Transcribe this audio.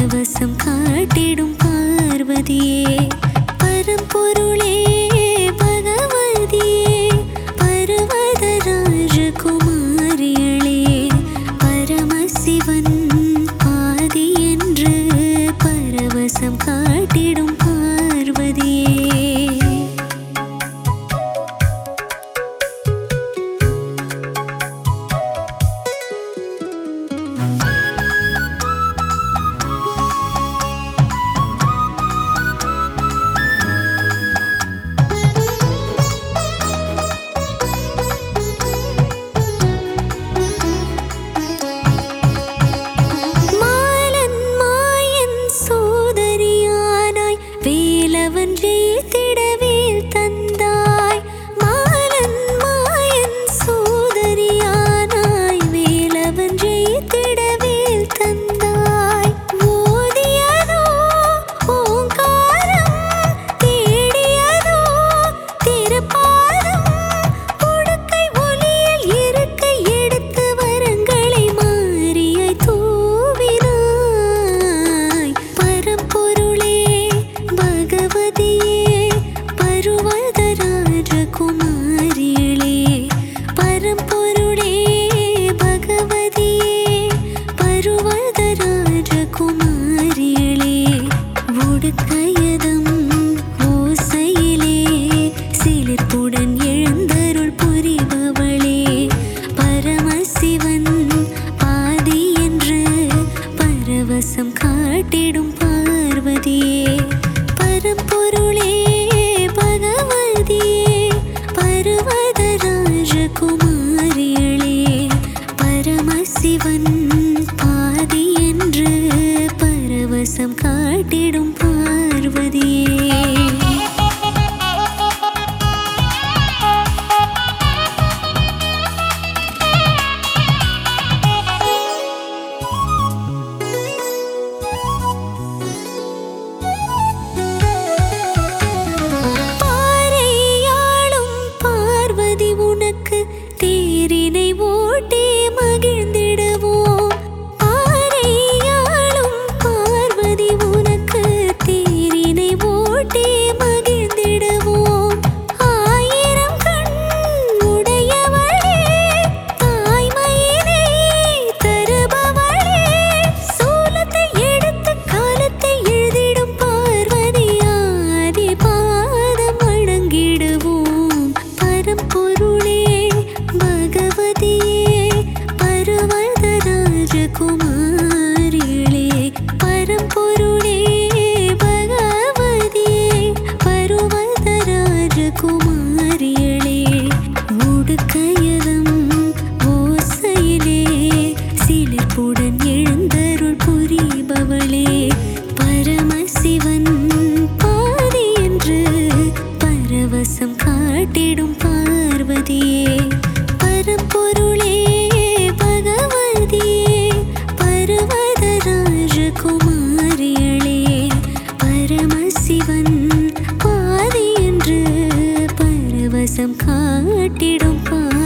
பரவசம் காட்டிடும் பார்வதியே பரம்பொருளே பகவதியே பர்வத ராஜகுமாரிகளே பரமசிவன் பாதி என்று பரவசம் காட்டிடும் பார்வதியே மாலன் மாயன் சோதரியானாய் வேலவன் ஜெயித்திடவேல் தந்தாய் மாலன் மாயன் சோதரியானாய் வேலவன் ஜெயித்திடவேல் தந்தாய் ஓதியதோ ஓங்காரம் தேடியதோ திருப்பாதம் உடுக்கை ஒலியில் இருக்கை எடுத்து வரங்களை மாறியாய் தூவினாய் பரம்பொருளே பகவதியே பருவத ராஜகுமாரிகளே பரம்பொருளே பகவதியே பருவத ராஜகுமாரிகளே உடுக்கையதம் ஓசையிலே சிலிர்ப்புடன் எழுந்தருள் புரிபவளே பரமசிவன் பாதி என்று பரவசம் காட்டிடும் பார்வதியே பரம்பொருளே பகவதியே பர்வத ராஜகுமாரிகளே பரமசிவன் பாதி என்று பரவசம் காட்டிடும் பார்வதியே பாறையாளும் பார்வதி உனக்கு தேரினை ஓட்டி மகிழ்ந்திடுவோம் பாறையாளும் பார்வதி உனக்கு தேரினை ஓட்டி மகிழ்ந்திடுவோம் ஆயிரம் கண் உடையவளே தாய்மையினை தருபவளே சூலத்தை எடுத்து காலத்தை எழுதிடும் பார்வதியாதி பாதம் வணங்கிடுவோம் பரம்பொருளே பகவதியே பருவத ராஜகுமாரிகளே பரம்பொருளே பகவதியே பருவத ராஜகுமாரிகளே உடுக்கையதம் ஓசையிலே சிலிர்ப்புடன் எழுந்தருள் புரிபவளே பரமசிவன் பாதி என்று பரவசம் காட்டிடும் பார்வதியே பரம்பொருளே பகவதியே பர்வத ராஜகுமாரிகளே பரமசிவன் பாதி என்று பரவசம் காட்டிடும் பார்வதியே